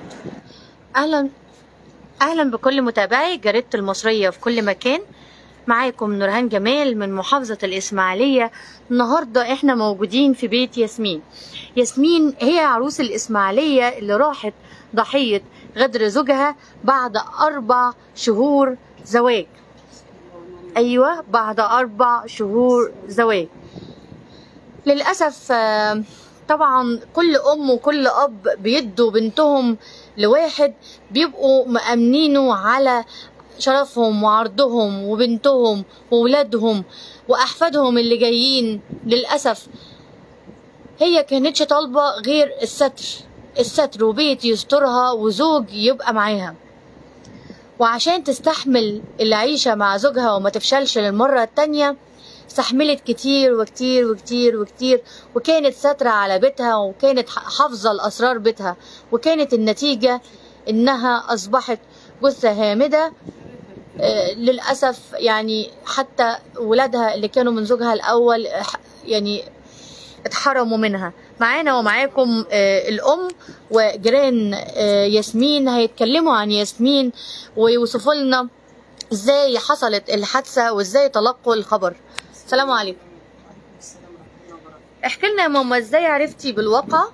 اهلا اهلا بكل متابعي جريدة المصرية في كل مكان معاكم نورهان جمال من محافظة الإسماعيلية النهاردة احنا موجودين في بيت ياسمين ياسمين هي عروس الإسماعيلية اللي راحت ضحية غدر زوجها بعد أربع شهور زواج أيوة بعد أربع شهور زواج للأسف آه، طبعا كل أم وكل أب بيدوا بنتهم لواحد بيبقوا مأمنينه على شرفهم وعرضهم وبنتهم وولادهم وأحفادهم اللي جايين للأسف هي كانتش طالبة غير الستر الستر وبيت يسترها وزوج يبقى معاها وعشان تستحمل العيشة مع زوجها وما تفشلش للمرة التانية استحملت كتير وكتير وكتير وكتير وكانت ساترة على بيتها وكانت حافظة الأسرار بيتها وكانت النتيجة إنها أصبحت جثة هامدة آه، للأسف يعني حتى ولادها اللي كانوا من زوجها الأول آه، يعني اتحرموا منها معانا ومعاكم آه، الأم وجيران آه، ياسمين هيتكلموا عن ياسمين ويوصفوا لنا ازاي حصلت الحادثة وازاي تلقوا الخبر السلام عليكم السلام ورحمة الله وبركاته احكي لنا يا ماما ازاي عرفتي بالواقع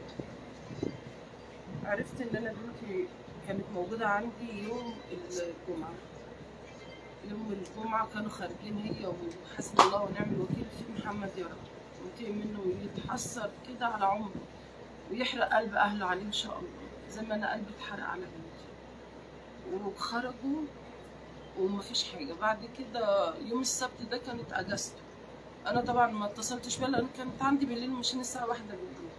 عرفت ان انا بنتي كانت موجودة عندي يوم الجمعة يوم الجمعة كانوا خارجين هي وحسبي الله ونعم الوكيل في محمد يا رب وانتهي منه ويتحسر كده على عمره ويحرق قلب اهله عليه ان شاء الله زي ما انا قلبي اتحرق على بنتي وخرجوا ومفيش حاجة بعد كده يوم السبت ده كانت اجازته انا طبعا ما اتصلتش بيها لان كانت عندي بالليل ماشيين الساعة واحدة بالليل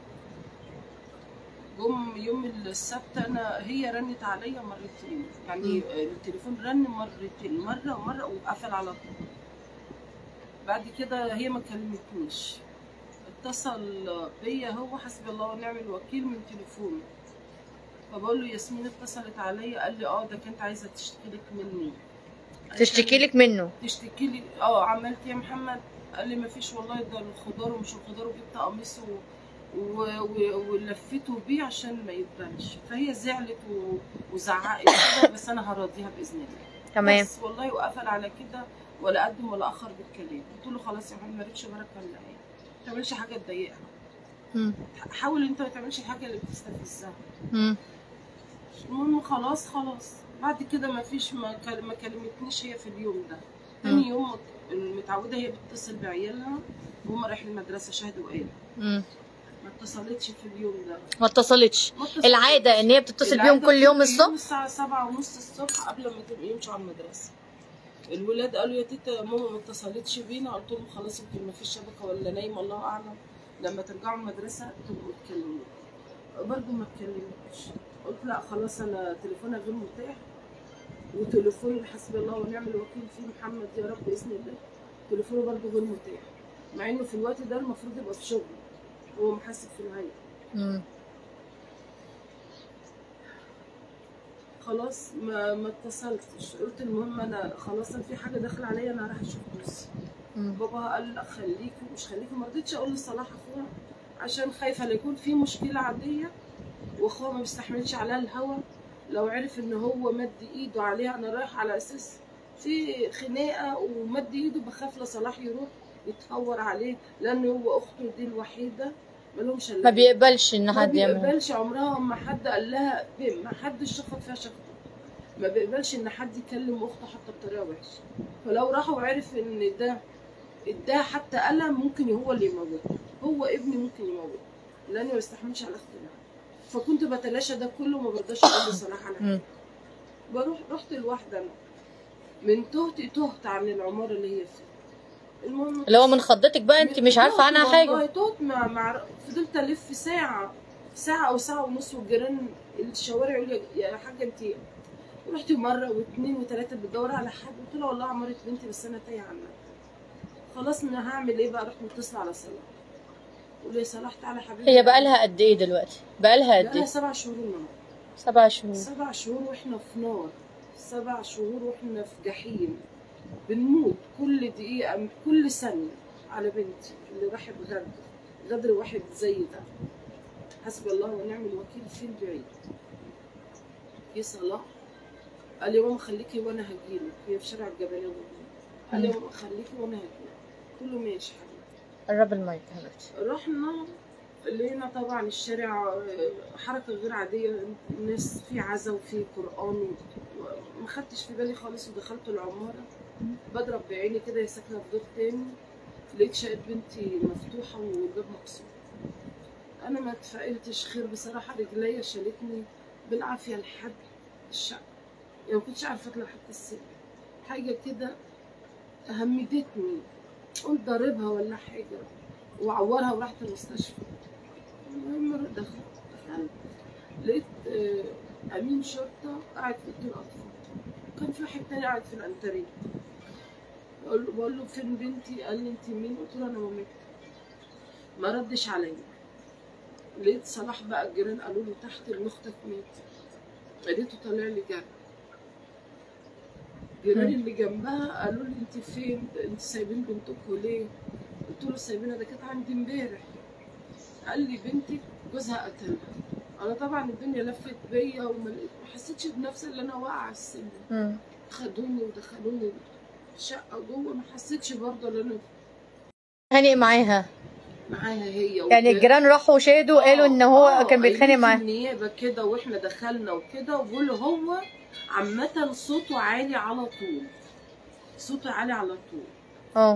جم يوم السبت انا هي رنت عليا مرتين يعني التليفون رن مرتين مره ومره وقفل على طول بعد كده هي ما كلمتنيش اتصل بيا هو حسبي الله ونعم الوكيل من تليفونه فبقول له ياسمين اتصلت عليا قال لي اه ده كانت عايزه تشتكي لك مني تشتكي لك منه تشتكي لي اه عملت إيه يا محمد قال لي ما فيش والله ده الخضار ومش الخضار وجبت قميص و... و... و... ولفته بيه عشان ما يتبانش فهي زعلت و... وزعقت كده بس انا هراضيها باذن الله تمام بس والله وقفل على كده ولا قدم ولا اخر بالكلام قلت له خلاص يا محمد مالكش بركه ولا ايه ما تعملش حاجه تضايقها مم. حاول انت ما تعملش الحاجه اللي بتستفزها مم. المهم خلاص خلاص بعد كده ما فيش ما, كل- ما كلمتنيش هي في اليوم ده تاني يوم مت- متعوده هي بتتصل بعيالها وهم رايحين المدرسه شهدوا وقالوا مم. ما اتصلتش في اليوم ده ما اتصلتش ما اتصلتش. العادة ان هي بتتصل بيهم العادة كل يوم كل الصبح الساعة سبعة ونص الصبح قبل ما تبقى يمشوا على المدرسة الولاد قالوا يا تيتا ماما ما اتصلتش بينا قلت لهم خلاص يمكن ما فيش شبكة ولا نايم الله أعلم لما ترجعوا المدرسة تبقوا تكلموني برضه ما اتكلمتش قلت لا خلاص أنا تليفونها غير متاح وتليفون حسبي الله ونعم الوكيل فيه محمد يا رب بإذن الله تليفونه برضه غير متاح مع إنه في الوقت ده المفروض يبقى في شغل هو محاسب في الهيئة مم. خلاص ما ما اتصلتش قلت المهم انا خلاص أنا في حاجه داخله عليا انا راح اشوف نفسي مم. بابا قال لا خليكي مش خليكي ما رضيتش اقول لصلاح اخوها عشان خايفه لا يكون في مشكله عاديه واخوها ما بيستحملش عليها الهوا لو عرف ان هو مد ايده عليها انا رايح على اساس في خناقه ومد ايده بخاف لصلاح يروح يتهور عليه لان هو اخته دي الوحيده مالهمش الا ما بيقبلش ان ما حد يعمل بيقبلش عمرها ما حد قال لها ب- ما حدش شخط فيها شخط ما بيقبلش ان حد يكلم اخته حتى بطريقه وحشه فلو راح وعرف ان ده اداها حتى قلم ممكن هو اللي يموته هو ابني ممكن يموته لاني ما بستحملش على اختي فكنت بتلاشى ده كله وما برضاش اقول لصلاح على حاجه مم. بروح رحت لوحدي انا من تهت تهت عن العماره اللي هي فيها المهم اللي هو من خضتك بقى انت مش عارفة عنها والله حاجة توت ما مع... فضلت الف ساعه ساعه او ساعه ونص والجيران الشوارع يقول لي يا حاجه انت رحت مره واثنين وثلاثه بتدور على حد قلت لها والله عمرت بنتي بس انا تايه عنها خلاص انا هعمل ايه بقى رحت متصله على صلاح قول لي يا صلاح تعالى حبيبي هي بقى لها قد ايه دلوقتي بقى لها قد بقالها ايه سبع شهور النهارده سبع شهور سبع شهور واحنا في نار سبع شهور واحنا في جحيم بنموت كل دقيقة كل ثانية على بنتي اللي راحت غدر غدر واحد زي ده حسبي الله ونعم الوكيل في البعيد في صلاح قال لي يا ماما خليكي وانا هجيلك هي في شارع الجبليه قال لي يا ماما خليكي وانا هجيلك قلت له ماشي حبيبي قرب المايك حبيبتي رحنا لقينا طبعا الشارع آه، حركة غير عادية الناس في عزا وفي قرآن و- ما خدتش في بالي خالص ودخلت العمارة بضرب بعيني كده هي ساكنة في دور تاني لقيت شقة بنتي مفتوحة والباب مكسور أنا ما اتفائلتش خير بصراحة رجليا شالتني بالعافية لحد الشقة يعني ما كنتش عارفة أطلع حتى السلم حاجة كده همدتني قلت ضاربها ولا حاجة وعورها ورحت المستشفى المهم دخلت دخلت لقيت آه، امين شرطه قاعد في اوضه الاطفال كان في واحد تاني قاعد في الانتريه بقول له بقول له فين بنتي قال لي انت مين قلت له انا مامتها ما ردش عليا لقيت صلاح بقى الجيران قالوا له تحت ابن اختك مات لقيته طالع لي جري الجيران مم. اللي جنبها قالوا لي انت فين انت سايبين بنتكم ليه قلت له سايبينها ده كانت عندي امبارح قال لي بنتك جوزها قتلها انا طبعا الدنيا لفت بيا وما لقيت- ما حسيتش بنفسي اللي انا واقعه على السلم مم. خدوني ودخلوني الشقه جوه ما حسيتش برضه ان انا اتخانق معاها معاها هي يعني وكده. الجيران راحوا شهدوا قالوا ان هو آه، كان بيتخانق قايلين في معاها النيابه كده واحنا دخلنا وكده وبيقولوا هو عامه صوته عالي على طول صوته عالي على طول اه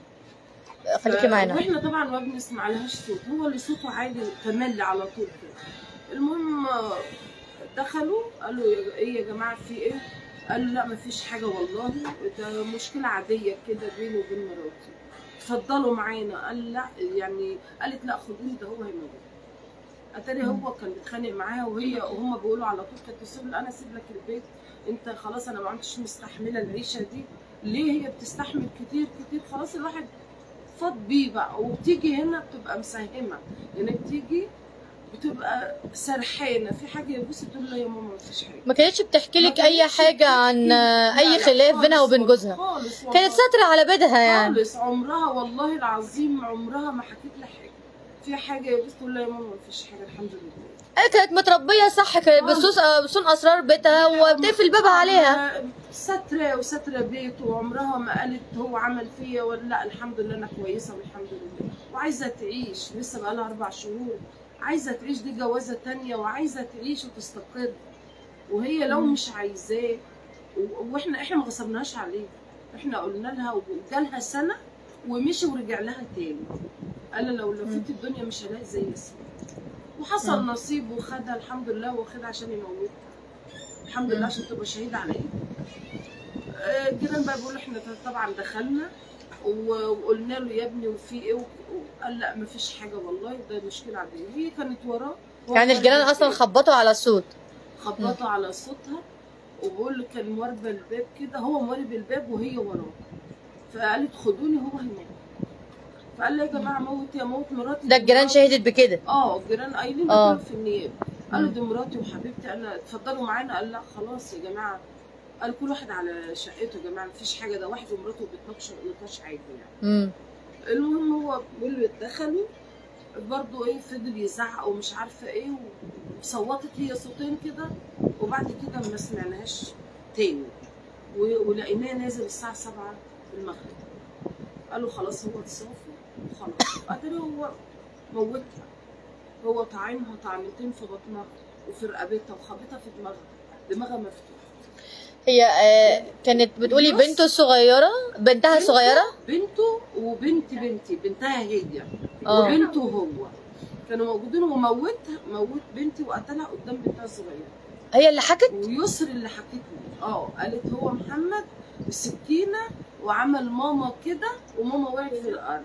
خليكي ف- معانا واحنا طبعا ما بنسمع لهاش صوت هو اللي صوته عالي تملي على طول كده المهم آه، دخلوا قالوا يا- ايه يا جماعه في ايه قالوا لا ما فيش حاجه والله ده مشكله عاديه كده بيني وبين مراتي اتفضلوا معانا قال لا يعني قالت لا خدوني ده هو هيموت اتاري هو كان بيتخانق معاها وهي وهم بيقولوا على طول كانت تسيب انا اسيب لك البيت انت خلاص انا ما عدتش مستحمله العيشه دي ليه هي بتستحمل كتير كتير خلاص الواحد فاض بيه بقى وبتيجي هنا بتبقى مساهمه يعني بتيجي بتبقى سرحانه في حاجه يبص تقول له يا ماما ما فيش حاجه ما كانتش بتحكي ما لك اي كانتش حاجه عن بتحكي. آه، لا، اي لا، خلاف خالص بينها وبين والله، جوزها خالص والله. كانت ساتره على بيدها يعني خالص عمرها والله العظيم عمرها ما حكيت لي حاجه في حاجه يبص تقول له يا ماما ما فيش حاجه الحمد لله هي كانت متربيه صح كانت خالص. بصوص آه، بصون اسرار بيتها وبتقفل بابها عليها سترة وسترة بيت وعمرها ما قالت هو عمل فيا ولا لا الحمد لله انا كويسه والحمد لله وعايزه تعيش لسه بقالها اربع شهور عايزه تعيش دي جوازه تانية وعايزه تعيش وتستقر وهي لو مم. مش عايزاه و- واحنا احنا ما غصبناش عليه احنا قلنا لها وجالها سنه ومشي ورجع لها تاني قال لو لفيت الدنيا مش هلاقي زي ياسمين وحصل مم. نصيب وخدها الحمد لله واخدها عشان يموتها الحمد لله مم. عشان تبقى شهيده على ايده آه، الجيران بقى بيقولوا احنا طبعا دخلنا و- وقلنا له يا ابني وفي ايه وقال لا ما فيش حاجه والله ده مشكله عاديه هي كانت وراه هو يعني خارج الجيران اصلا البيت. خبطوا على الصوت خبطوا على صوتها وبقول له كان مواربه الباب كده هو موارب الباب وهي وراه فقالت خدوني هو هيموت فقال لي يا جماعه موت يا موت مراتي ده الجيران مراتي. شهدت بكده اه الجيران قايلين آه. ده في النيابه قالوا دي مراتي وحبيبتي انا اتفضلوا معانا قال لا خلاص يا جماعه قال كل واحد على شقته يا جماعه مفيش حاجه ده واحد ومراته بتناقش نقاش عادي يعني امم المهم هو بيقول له دخلوا برضه ايه فضل يزعق ومش عارفه ايه وصوتت هي صوتين كده وبعد كده ما سمعناهاش تاني و- ولقيناه نازل الساعه 7 المغرب قالوا خلاص هو اتصافى وخلاص قدر هو موتها هو طعنها طعنتين في بطنها وفي رقبتها وخبطها في دماغها دماغها مفتوحه هي آه، كانت بتقولي بص. بنته الصغيره بنتها الصغيره بنته وبنت بنتي بنتها هي اه. وبنته هو كانوا موجودين وموتها موت بنتي وقتلها قدام بنتها الصغيره هي اللي حكت ويسر اللي حكت لي اه قالت هو محمد بالسكينه وعمل ماما كده وماما وقعت في الارض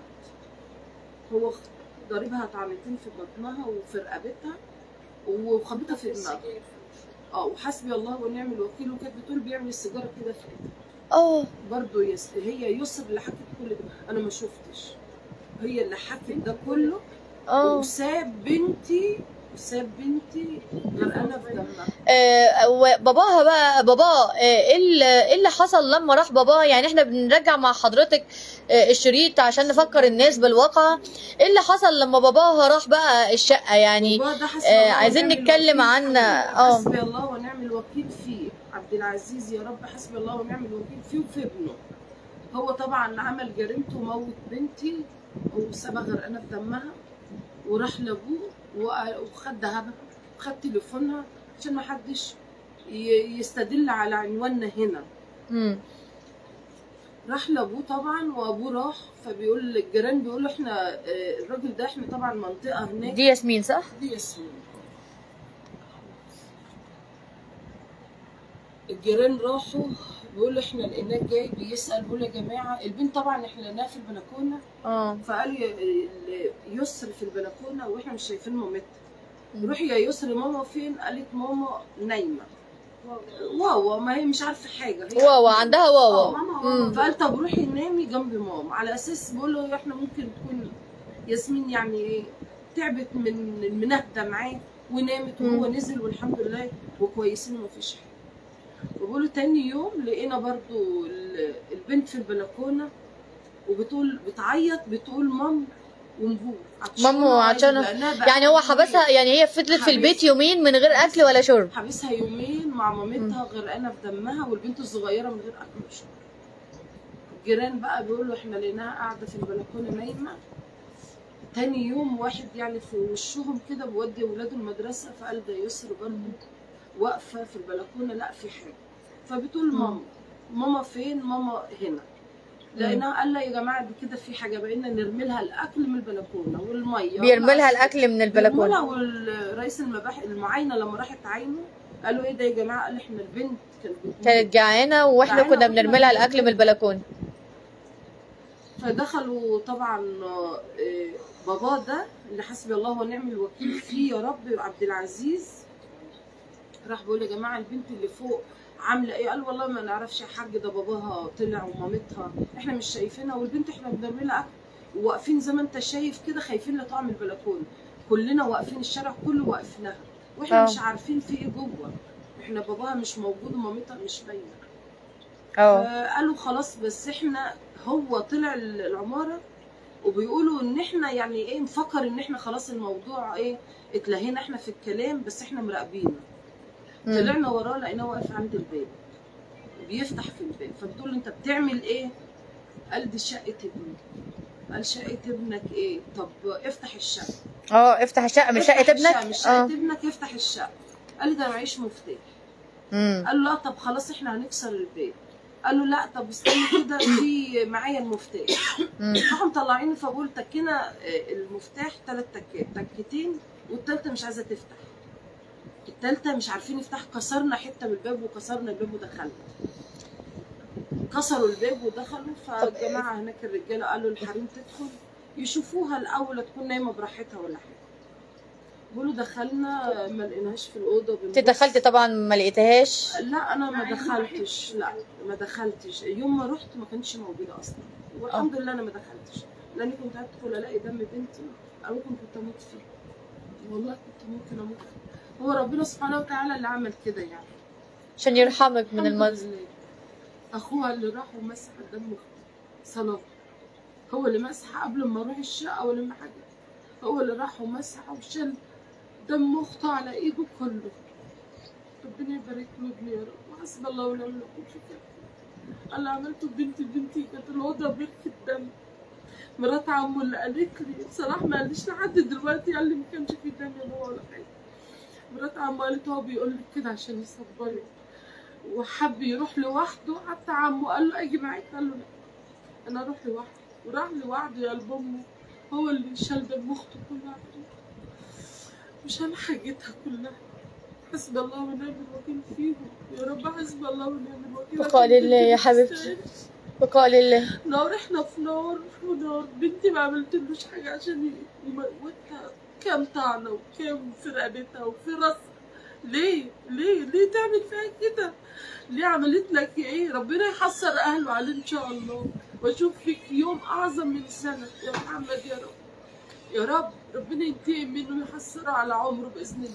هو ضاربها طعنتين في بطنها وفي رقبتها وخبطها في دماغها اه وحسبي الله ونعم الوكيل وكانت بتقول بيعمل السيجاره كده في ايدها اه برضه يس... هي يسر اللي حكت كل ده انا ما شفتش هي اللي حكت ده كله اه وساب بنتي وساب بنتي غرقانه في دمها آه، وباباها بقى باباه آه، ايه اللي إيه اللي حصل لما راح باباه يعني احنا بنرجع مع حضرتك آه، الشريط عشان نفكر الناس بالواقع ايه اللي حصل لما باباها راح بقى الشقه يعني والله ده حسبي آه، الله عايزين ونعم نتكلم الوكيل عن- فيه. آه. حسبي الله ونعم الوكيل فيه عبد العزيز يا رب حسبي الله ونعم الوكيل فيه وفي ابنه هو طبعا عمل جريمته موت بنتي وسابها غرقانه في دمها وراح لابوه وق- وخد ذهبها وخد تليفونها عشان ما حدش ي- يستدل على عنواننا هنا مم. راح لابوه طبعا وابوه راح فبيقول الجيران بيقولوا احنا آه، الراجل ده احنا طبعا منطقه هناك دي ياسمين صح دي ياسمين الجيران راحوا بيقولوا احنا لقيناه جاي بيسال بيقول يا جماعه البنت طبعا احنا لقيناها في البلكونه اه فقالوا ي- ال- يسر في البلكونه واحنا مش شايفين مامتها روحي يا يسر ماما فين قالت ماما نايمه واوا ما هي مش عارفه حاجه هي واوا عندها واوا آه، مم. فقال طب روحي نامي جنب ماما على اساس بقول له احنا ممكن تكون ياسمين يعني ايه تعبت من المنهده معاه ونامت وهو مم. نزل والحمد لله وكويسين ومفيش حاجه وبقولوا تاني يوم لقينا برضو ال- البنت في البلكونه وبتقول بتعيط بتقول مام ومبوه ماما وعطشانة. يعني هو حبسها يعني هي فضلت في البيت يومين من غير اكل ولا شرب حبسها يومين مع مامتها غرقانه في دمها والبنت الصغيره من غير اكل وشرب الجيران بقى بيقولوا احنا لقيناها قاعده في البلكونه نايمه تاني يوم واحد يعني في وشهم كده بيودي ولاده المدرسه فقال ده يسر برضه واقفه في البلكونه لا في حاجه فبتقول مم. ماما ماما فين ماما هنا لقيناها قال لا يا جماعه دي كده في حاجه بقينا نرمي لها الاكل من البلكونه والميه بيرمي لها الاكل من البلكونه البلكونه والرئيس المباحث المعاينه لما راحت تعاينه قالوا ايه ده يا جماعه قال احنا البنت كانت بتموت. كانت جعانه واحنا جعانة كنا وإحنا بنرمي لها الاكل من البلكونه فدخلوا طبعا آه، بابا ده اللي حسبي الله ونعم الوكيل فيه يا رب عبد العزيز راح بيقول يا جماعه البنت اللي فوق عامله ايه قال والله ما نعرفش يا حاج ده باباها طلع ومامتها احنا مش شايفينها والبنت احنا بنرمي لها اكل وواقفين زي ما انت شايف كده خايفين لطعم البلكونه كلنا واقفين الشارع كله واقف لها واحنا آه. مش عارفين في ايه جوه احنا باباها مش موجود ومامتها مش باينه اه آه، قالوا خلاص بس احنا هو طلع العماره وبيقولوا ان احنا يعني ايه نفكر ان احنا خلاص الموضوع ايه اتلهينا احنا في الكلام بس احنا مراقبينه مم. طلعنا وراه لقيناه واقف عند الباب بيفتح في الباب فبتقول له انت بتعمل ايه؟ قال دي شقه ابني قال شقه ابنك ايه؟ طب افتح الشقه اه افتح الشقه مش شقه افتح الشقة، ابنك مش شقه اه ابنك افتح الشقه قال لي ده معيش مفتاح مم. قال له لا طب خلاص احنا هنكسر الباب قال له لا طب استنى كده في معايا المفتاح مم. راحوا مطلعيني فبقول تكينا آه، المفتاح ثلاث تكات تكتين والثالثه مش عايزه تفتح الثالثه مش عارفين نفتح كسرنا حته من الباب وكسرنا الباب ودخلنا كسروا الباب ودخلوا فالجماعه هناك الرجاله قالوا الحريم تدخل يشوفوها الاول تكون نايمه براحتها ولا حاجه بيقولوا دخلنا ما لقيناهاش في الاوضه انت دخلتي طبعا ما لقيتهاش لا انا ما دخلتش لا ما دخلتش يوم ما رحت ما كانتش موجوده اصلا والحمد لله انا ما دخلتش لاني كنت هدخل الاقي دم بنتي او ممكن كنت اموت فيه والله كنت ممكن اموت فيه. هو ربنا سبحانه وتعالى اللي عمل كده يعني عشان يرحمك من الحمد المرض لله. اخوها اللي راح ومسح دم اختي صلاه هو اللي مسح قبل ما اروح الشقه ولا ما حاجه هو اللي راح ومسح وشال دم اخته على ايده كله ربنا يبارك له ابني يا رب وحسب الله ونعم الوكيل فيك اللي عملته بنتي بنتي كانت الوضع بيك في الدم مرات عمه اللي قالت لي بصراحه ما قاليش لحد دلوقتي قال لي ما كانش في دم يا بابا ولا حاجه مرات عمه قالت هو بيقول لك كده عشان يصبرك وحب يروح لوحده حتى عمه قال له اجي معاك قال له لا انا اروح لوحدي وراح لوحده يا قلب امه هو اللي شال دم اخته كلها وشال حاجتها كلها حسب الله ونعم الوكيل فيهم يا رب حسب الله ونعم الوكيل وقال عشان الله يا بنتي حبيبتي. تستاهل. وقال الله نار احنا في نار ونار بنتي ما عملتلوش حاجة عشان يموتها كام طعنة وكام في رقبتها وفي راسها ليه ليه ليه تعمل فيها كده ليه عملت لك ايه ربنا يحسر اهله عليه ان شاء الله واشوف فيك يوم اعظم من سنة يا محمد يا رب يا رب ربنا ينتقم منه ويحسره على عمره باذن الله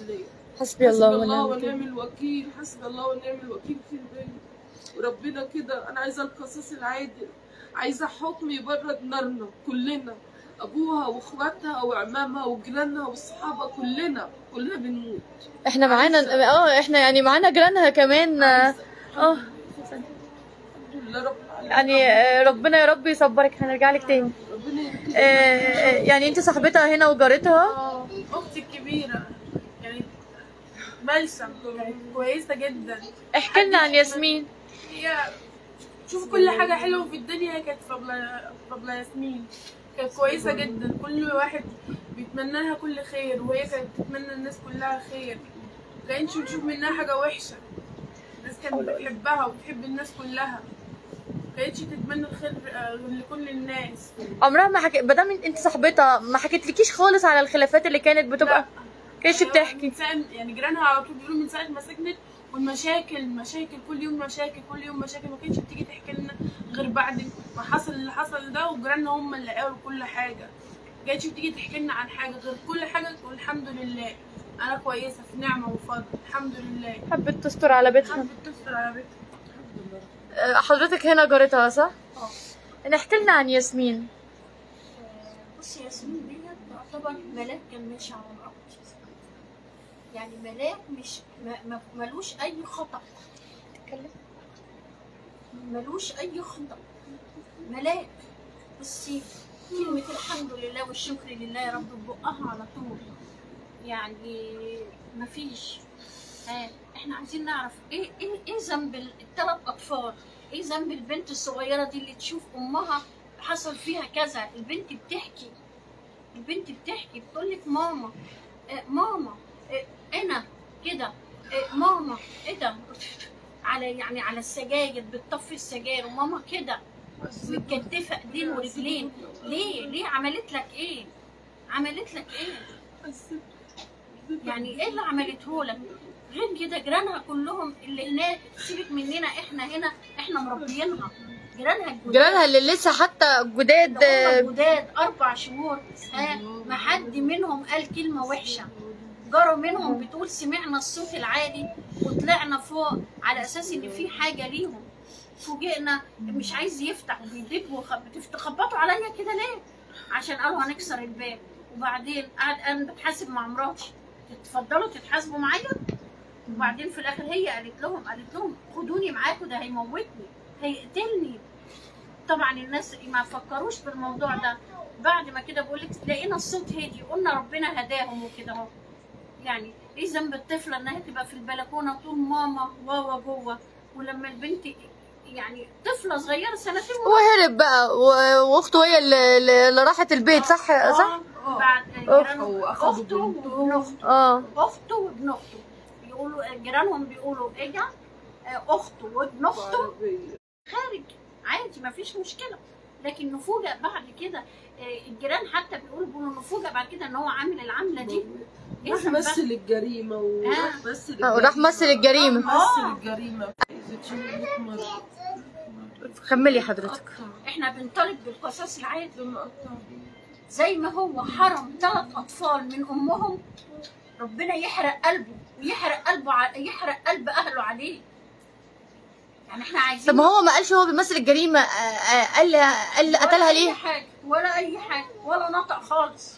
حسبي حسبي الله الله ونعم الوكيل ونعم الوكيل حسبي الله ونعم الوكيل في البنت وربنا كده انا عايزه القصاص العادل عايزه حكم يبرد نارنا كلنا ابوها واخواتها وعمامها وجيرانها واصحابها كلنا كلنا بنموت احنا معانا اه احنا يعني معانا جيرانها كمان اه آه. الحمد لله رب العالمين يعني آه، ربنا يا رب يصبرك هنرجع لك تاني ربنا يهديك. آه، آه، يعني انت صاحبتها هنا وجارتها اه اختي الكبيره يعني بلسم يعني كويسه جدا احكي لنا عن ياسمين هي شوف كل حاجه حلوه في الدنيا هي كانت فضل فضل ياسمين كانت كويسه جدا كل واحد بيتمنى لها كل خير وهي كانت بتتمنى الناس كلها خير ما كانتش بتشوف منها حاجه وحشه الناس كانت بتحبها وبتحب الناس كلها ما كانتش تتمنى الخير آه، لكل الناس عمرها ما حكي ما دام انت صاحبتها ما حكيتلكيش خالص على الخلافات اللي كانت بتبقى كانتش أيوة، بتحكي من ساعة يعني جيرانها على طول بيقولوا من ساعة ما سكنت والمشاكل مشاكل كل يوم مشاكل كل يوم مشاكل ما كانتش بتيجي تحكي لنا غير بعد ما حصل اللي حصل ده وجيراننا هم اللي قالوا كل حاجة ما كانتش بتيجي تحكي لنا عن حاجة غير كل حاجة تقول الحمد لله أنا كويسة في نعمة وفضل الحمد لله حبت تستر على بيتها حبت تستر على بيتها آه، حضرتك هنا جارتها صح؟ اه نحكي لنا عن ياسمين بصي ياسمين ديت تعتبر ملاك كان ماشي على الارض يعني ملاك مش ما- ما- ملوش اي خطا ملوش اي خطا ملاك بصي كلمة الحمد لله والشكر لله يا رب بقها على طول يعني مفيش ها احنا عايزين نعرف ايه ايه ايه ذنب الثلاث اطفال ايه ذنب البنت الصغيره دي اللي تشوف امها حصل فيها كذا البنت بتحكي البنت بتحكي بتقول لك ماما آه ماما آه انا كده آه ماما ايه ده على يعني على السجاير بتطفي السجاير وماما كده متكتفه ايدين ورجلين ليه ليه عملت لك ايه عملت لك ايه يعني ايه اللي عملته لك غير كده جيرانها كلهم اللي هناك سيبك مننا احنا هنا احنا مربيينها جيرانها الجداد جيرانها اللي لسه حتى جداد ده آه، هم جداد اربع شهور ها ما حد منهم قال كلمه وحشه جاروا منهم بتقول سمعنا الصوت العالي وطلعنا فوق على اساس ان في حاجه ليهم فوجئنا مش عايز يفتح بيدبوا بتخبطوا عليا كده ليه عشان قالوا هنكسر الباب وبعدين قعد انا بتحاسب مع مراتي تتفضلوا تتحاسبوا معايا وبعدين في الاخر هي قالت لهم قالت لهم خدوني معاكم ده هيموتني هيقتلني طبعا الناس ما فكروش بالموضوع ده بعد ما كده بقول لك لقينا الصوت هدي قلنا ربنا هداهم وكده اهو يعني ايه ذنب الطفله انها تبقى في البلكونه طول ماما واوا جوه ولما البنت يعني طفله صغيره سنتين وهرب بقى و- واخته هي اللي, اللي راحت البيت صح صح؟ آه، بعد أوف. جيران- وأخدوا اخته بنته. وابن اخته اه اخته وابن اخته يقولوا جيرانهم بيقولوا ايه ده؟ آه، اخته وابن اخته خارج عادي ما فيش مشكله لكن نفوجئ بعد كده آه، الجيران حتى بيقولوا بيقولوا نفوجئ بعد كده ان هو عامل العامله دي ايه راح ذنبها؟ مثل الجريمة وراح آه. مثل آه، وراح مثل الجريمة مثل الجريمة إذا تشيل 100 مرة كملي حضرتك احنا بنطالب بالقصاص العادي لما قطع زي ما هو حرم ثلاث اطفال من امهم ربنا يحرق قلبه ويحرق قلبه ع... يحرق قلب اهله عليه يعني احنا عايزين طب ما هو ما قالش هو بيمثل الجريمه آه، آه، قال قال قتلها ولا ليه اي حاجه ولا اي حاجه ولا نطق خالص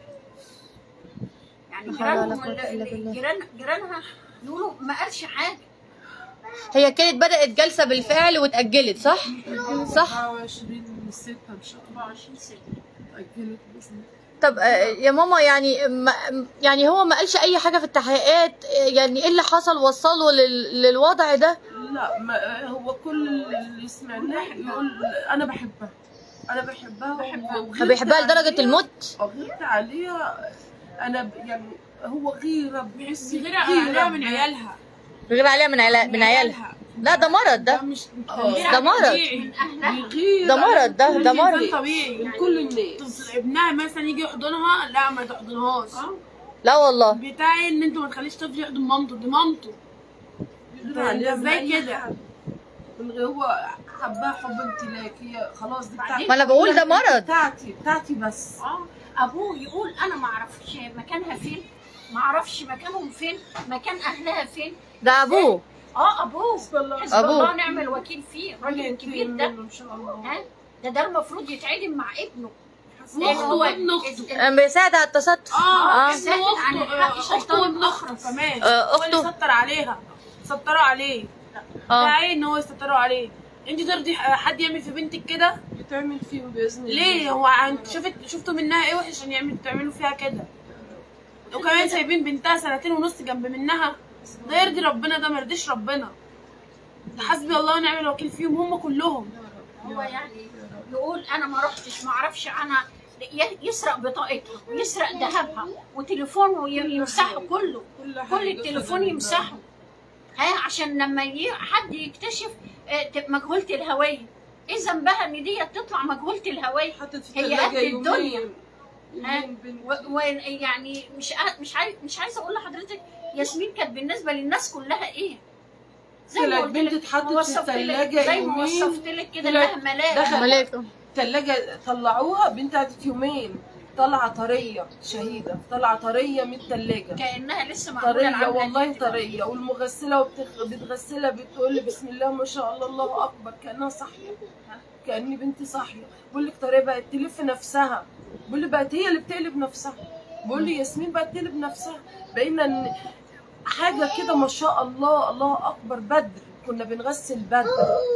يعني لا حول ولا جيرانهم قوة إلا اللي- بالله. جيران جيرانها يقولوا ما قالش حاجه هي كانت بدات جلسه بالفعل واتاجلت صح صح 24 6 ان شاء الله 24 سنه اجلت باذن الله طب آه، يا ماما يعني ما يعني هو ما قالش اي حاجه في التحقيقات آه، يعني ايه اللي حصل وصله لل- للوضع ده لا ما هو كل اللي سمعناه يقول انا بحبها انا بحبها وغيرت بيحبها لدرجه عليها- الموت غيرت عليها انا ب- يعني هو غيره بحس غير عليها من عيالها غير عليها من عيالها من عيالها لا ده مرض ده ده مش آه. ده مرض. طبيعي. من اهلها بيغير ده مرض ده مش ده إنسان مرض طبيعي من كل الناس طفل ابنها مثلا يجي يحضنها لا ما تحضنهاش اه لا والله بتاعي ان انتوا ما تخليش طفل يحضن مامته دي مامته بيغير ده عليها ازاي من أي كده؟ حد. من غير هو حبها حب امتلاك هي خلاص دي بتاعتي ما انا بقول ده مرض بتاعتي بتاعتي بس اه ابوه يقول انا ما اعرفش مكانها فين ما اعرفش مكانهم فين مكان اهلها فين ده ابوه اه ابوه حسب الله حسب أبوه. الله ونعم الوكيل فيه الراجل الكبير ده ان شاء الله ها ده ده المفروض يتعدم مع ابنه حسب لأن الله. هو وابن اخته أم بيساعد على التستر اه آه. ابن ساكت عن اخته الحق آه، شيطان اخته وابن أخرس. اخته كمان آه، هو اللي أخته. ستر عليها ستروا عليه ده اه عيب ان هو يستروا عليه انت ترضي حد يعمل في بنتك كده بتعمل فيهم باذن الله ليه هو عن- شفت شفتوا منها ايه وحش عشان يعمل تعملوا فيها كده وكمان سايبين بنتها سنتين ونص جنب منها ده يرضي ربنا ده ما يرضيش ربنا ده حسبي الله ونعم الوكيل فيهم هم كلهم هو يعني يقول انا ما رحتش ما اعرفش انا ي- يسرق بطاقتها ويسرق ذهبها وتليفونه ي- يمسحه كله كل حاجة كل التليفون خدها يمسحه ها عشان لما ي- حد يكتشف آه، ت- مجهولة الهوية ايه ذنبها ان دي تطلع مجهولة الهوية حطت في هي الثلاجة قد الدنيا. يومين ها؟ يومين بنت ويعني مش ع- مش عايز مش عايزه اقول لحضرتك ياسمين كانت بالنسبه للناس كلها ايه؟ طلعت قلت بنت لك، اتحطت في وصفت لك- الثلاجة زي ما يومين. وصفت لك كده طلعت- انها ملاك دخل- ملاكم الثلاجة طلعوها بنت قعدت يومين طالعة طرية شهيدة طالعة طرية من الثلاجة كانها لسه معموله طرية العملة والله دي. طرية والمغسلة وبتغ- بتغسلها بتقول لي بسم الله ما شاء الله الله أكبر كأنها صاحية كأني بنتي صاحية بقول لك طرية بقت تلف نفسها بقول لي بقت هي اللي بتقلب نفسها بقول لي ياسمين بقت تقلب نفسها بقينا ن- حاجة كده ما شاء الله الله أكبر بدر كنا بنغسل بدر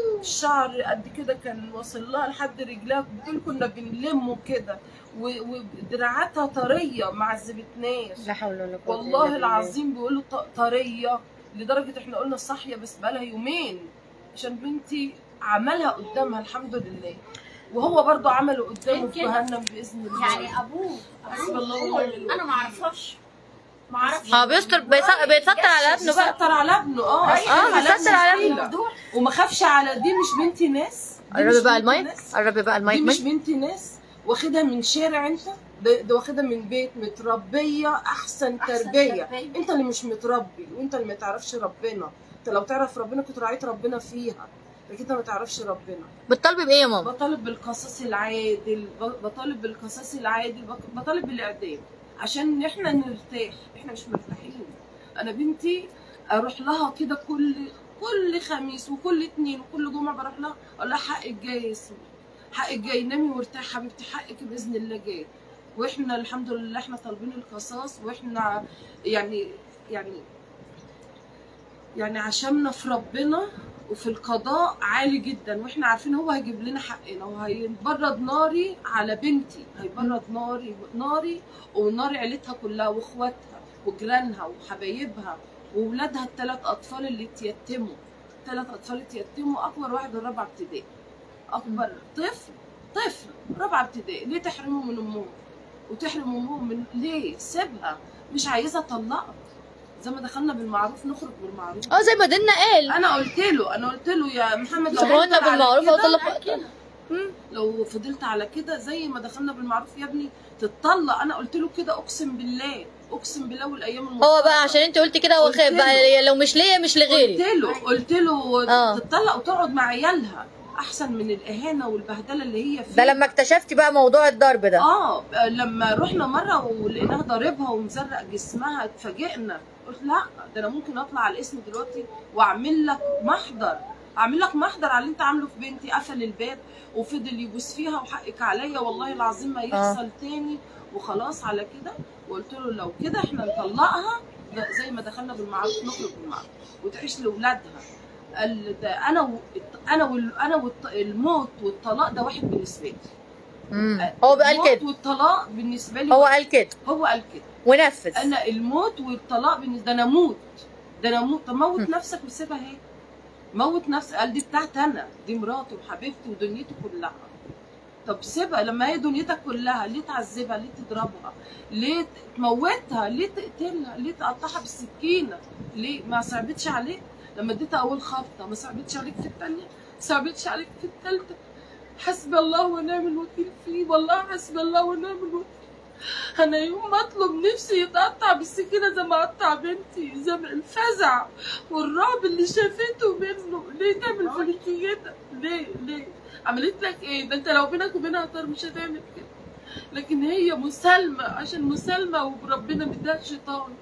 الشعر قد كده كان واصل لها لحد رجلها بتقول كنا بنلمه كده و- ودراعاتها طرية ما عذبتناش لا حول ولا قوه إلا والله بالله. العظيم بيقولوا ط- طريه لدرجه احنا قلنا صاحيه بس بقالها يومين عشان بنتي عملها قدامها الحمد لله وهو برضو عمله قدامه في يمكن- جهنم باذن الله يعني ابوه حسب أبوه الله هو ونعم اللي- انا ما اعرفهاش ما اعرفش اه بيستر بيس- بيتستر على ابنه بقى بيستر على ابنه اه أيوة، اه بيستر على ابنه الموضوع وما خافش على دي مش بنتي ناس دي مش قربي بقى بنت المايك ناس. قربي بقى دي المايك مش من بنتي ناس واخدها من شارع انت ده, ده واخدها من بيت متربيه احسن, أحسن تربيه. تربية. انت اللي مش متربي وانت اللي ما تعرفش ربنا انت لو تعرف ربنا كنت راعيت ربنا فيها لكن انت ما تعرفش ربنا بتطالبي بايه يا ماما؟ بطالب بالقصاص العادل ب- بطالب بالقصاص العادل بك- بطالب بالاعدام عشان احنا نرتاح احنا مش مرتاحين انا بنتي اروح لها كده كل كل خميس وكل اتنين وكل جمعه بروح لها اقول لها حقك جاي يا ياسمين حقك جاي نامي وارتاحي حبيبتي حقك باذن الله جاي واحنا الحمد لله احنا طالبين القصاص واحنا يعني يعني يعني عشمنا في ربنا وفي القضاء عالي جدا واحنا عارفين هو هيجيب لنا حقنا وهيبرد ناري على بنتي هيبرد ناري ناري ونار عيلتها كلها واخواتها وجيرانها وحبايبها وولادها الثلاث اطفال اللي اتيتموا ثلاث اطفال اتيتموا اكبر واحد الرابعه ابتدائي اكبر طفل طفل رابعه ابتدائي ليه تحرمه من امه وتحرم امه من ليه سيبها مش عايزه اطلقها زي ما دخلنا بالمعروف نخرج بالمعروف اه زي ما ديننا قال انا قلت له انا قلت له يا محمد لو سبحان فضلت على بالمعروف كده- وطلق لو فضلت على كده زي ما دخلنا بالمعروف يا ابني تتطلق انا قلت له كده اقسم بالله اقسم بالله والايام المطلقه هو بقى عشان انت قلت كده هو قلت خايف له. بقى لو مش ليا مش قلت لغيري له قلت له آه. تتطلق وتقعد مع عيالها احسن من الاهانه والبهدله اللي هي فيها ده لما اكتشفتي بقى موضوع الضرب ده اه لما رحنا مره ولقيناها ضاربها ومزرق جسمها اتفاجئنا قلت لا ده انا ممكن اطلع على الاسم دلوقتي واعمل لك محضر اعمل لك محضر على اللي انت عامله في بنتي قفل الباب وفضل يبوس فيها وحقك عليا والله العظيم ما يحصل تاني وخلاص على كده وقلت له لو كده احنا نطلقها لا، زي ما دخلنا بالمعروف نخرج بالمعروف وتعيش لاولادها قال ده انا و... انا وال... انا والط... الموت والطلاق ده واحد بالنسبه لي مم. هو قال الموت كده والطلاق بالنسبه لي هو واحد. قال كده هو قال كده ونفذ انا الموت والطلاق بالنسبه ده انا اموت ده انا اموت طب موت م. نفسك وسيبها اهي موت نفسك قال دي بتاعتي انا دي مراتي وحبيبتي ودنيتي كلها طب سيبها لما هي دنيتك كلها ليه تعذبها ليه تضربها ليه تموتها ليه تقتلها ليه تقطعها بالسكينه ليه ما صعبتش عليك لما اديتها اول خبطه ما صعبتش عليك في الثانيه ما صعبتش عليك في الثالثه حسبي الله ونعم الوكيل فيه والله حسبي الله ونعم الوكيل انا يوم ما اطلب نفسي يتقطع بالسكينه زي ما قطع بنتي زي ما الفزع والرعب اللي شافته منه ليه تعمل فيكي كده ليه ليه عملت لك ايه ده انت لو بينك وبينها طار مش هتعمل كده لكن هي مسالمه عشان مسالمه وربنا مديها شيطان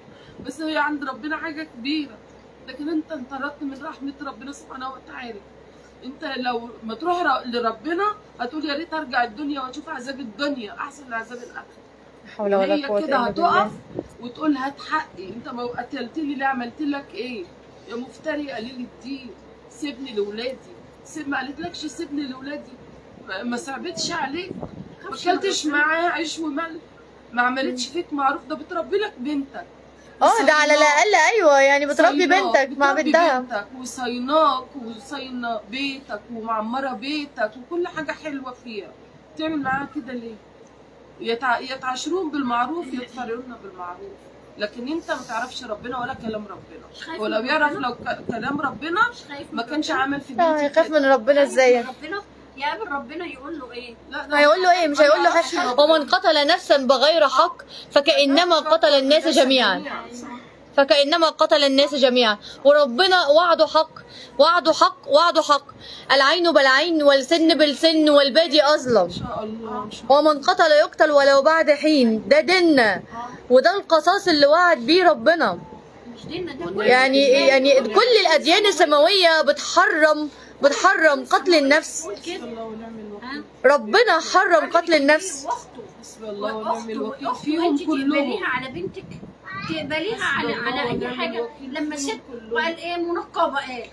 بس هي عند ربنا حاجه كبيره لكن انت انطردت من رحمه ربنا سبحانه وتعالى انت لو ما تروح ر- لربنا هتقول يا ريت ارجع الدنيا واشوف عذاب الدنيا احسن من عذاب الاخره لا حول ولا هي قوة كده إلا بالله هتقف وتقول هات حقي انت ما قتلت لي ليه عملت لك ايه يا مفتري قليل الدين سيبني لاولادي سيب ما قالتلكش سيبني لاولادي ما- ما صعبتش عليك ما خافش من اكلتش ربنا. معاه عيش وملح ما عملتش فيك معروف ده بتربي لك بنتك اه ده على الاقل ايوه يعني بتربي صيناك، بنتك مع بتربي بنتها بنتك وصيناك وصينة بيتك ومعمرة بيتك وكل حاجة حلوة فيها تعمل معاها كده ليه؟ يتع... يتعاشرون بالمعروف يتفرقون بالمعروف لكن انت ما تعرفش ربنا ولا كلام ربنا مش خايف ولو من يعرف ربنا؟ لو ك... كلام ربنا مش خايف ما من كانش ربنا؟ عمل في اه بنتي يخاف كده. من ربنا ازاي خايف من ربنا يقابل ربنا يقول له ايه لا ده هيقول له ايه مش هيقول له حاجه ومن قتل نفسا بغير حق فكانما قتل الناس جميعا فكانما قتل الناس جميعا وربنا وعده حق وعده حق وعده حق العين بالعين والسن بالسن والبادي اظلم ان شاء الله ان شاء الله ومن قتل يقتل ولو بعد حين ده ديننا وده القصاص اللي وعد بيه ربنا مش ديننا ده كل يعني الإسلام يعني يقول كل الاديان السماويه بتحرم بتحرم قتل النفس يقول حسبي كده الله ونعم الوكيل ها؟ ربنا حرم قتل النفس واخته حسبي الله ونعم واخته الوكيل واخته فيهم انت كلهم تقبليها على بنتك تقبليها على حسبي على الله اي ونعم حاجه الوكيل لما فيهم ست كلهم. وقال ايه منقبه ايه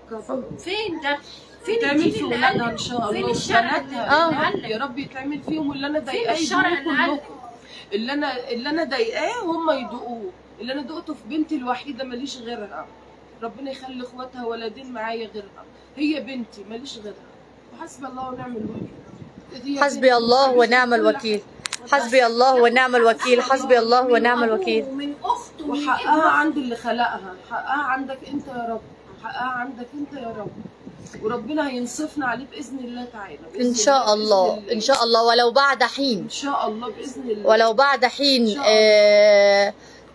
فين ده فين تعمل الدين في اللي ولادها قال ان شاء فين الله الشرع وبناتها. اللي قال يا لك رب يتعمل فيهم اللي انا فين ضايقاه الشرع يدوقوه اللي قال كلكم اللي انا اللي انا ضايقاه هم يدوقوه اللي انا دقته في بنتي الوحيده ماليش غيرها ربنا يخلي اخواتها ولدين معايا غيرها هي بنتي ماليش غيرها وحسبي الله ونعم الوكيل هي حسبي بنتي. الله ونعم كل الوكيل حسبي الله ونعم الوكيل حسبي الله ونعم الوكيل ومن اخته ومن وحقها ابنه عند اللي خلقها حقها عندك انت يا رب حقها عندك انت يا رب وربنا هينصفنا عليه باذن الله تعالى بإذن ان شاء الله بإذن ان شاء الله ولو بعد حين ان شاء الله باذن الله ولو بعد حين إن شاء الله. آه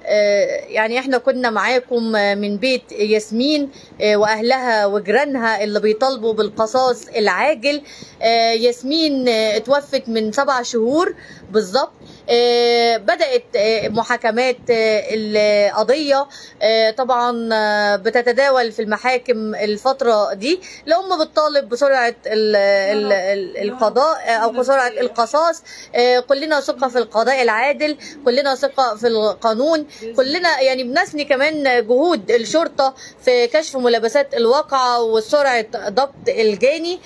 آه يعني احنا كنا معاكم آه، من بيت ياسمين آه، واهلها وجيرانها اللي بيطالبوا بالقصاص العاجل آه، ياسمين آه، اتوفت من سبع شهور بالظبط آه، بدات آه، محاكمات آه، القضيه آه، طبعا آه، بتتداول في المحاكم الفتره دي لأم بتطالب بسرعه ال- ال- ال- القضاء آه، او بسرعه القصاص آه، كلنا ثقه في القضاء العادل كلنا ثقه في القانون كلنا يعني بنثني كمان جهود الشرطه في كشف ملابسات الواقعه وسرعه ضبط الجاني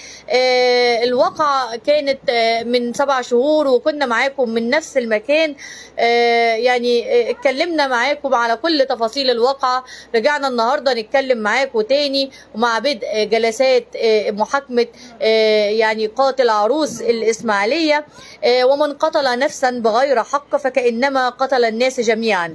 آه، الواقعه كانت آه، من سبع شهور وكنا معاكم من نفس المكان آه، يعني آه، اتكلمنا معاكم على كل تفاصيل الواقعه رجعنا النهارده نتكلم معاكم تاني ومع بدء جلسات آه، محاكمه آه، يعني قاتل عروس الاسماعيليه آه، ومن قتل نفسا بغير حق فكانما قتل الناس جميعا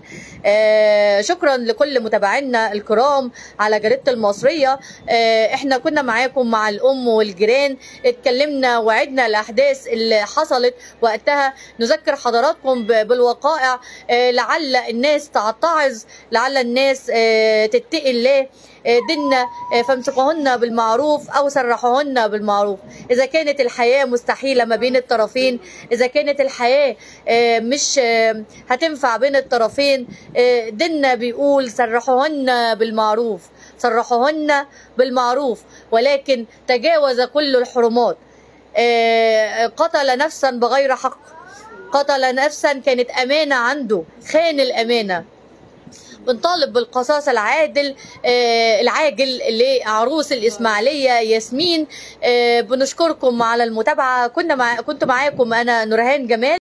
آه، شكرا لكل متابعينا الكرام على جريدة المصرية آه، احنا كنا معاكم مع الأم والجيران اتكلمنا وعدنا الأحداث اللي حصلت وقتها نذكر حضراتكم ب- بالوقائع آه، لعل الناس تتعظ لعل الناس آه، تتقي الله آه، ديننا آه، فامسكوهن بالمعروف او سرحوهن بالمعروف اذا كانت الحياه مستحيله ما بين الطرفين اذا كانت الحياه آه، مش آه، هتنفع بين الطرفين آه، ديننا بيقول سرحوهن بالمعروف سرحوهن بالمعروف ولكن تجاوز كل الحرمات آه، قتل نفسا بغير حق قتل نفسا كانت امانه عنده خان الامانه بنطالب بالقصاص العادل آه العاجل لعروس الإسماعيلية ياسمين آه بنشكركم على المتابعة كنا مع كنت معاكم أنا نورهان جمال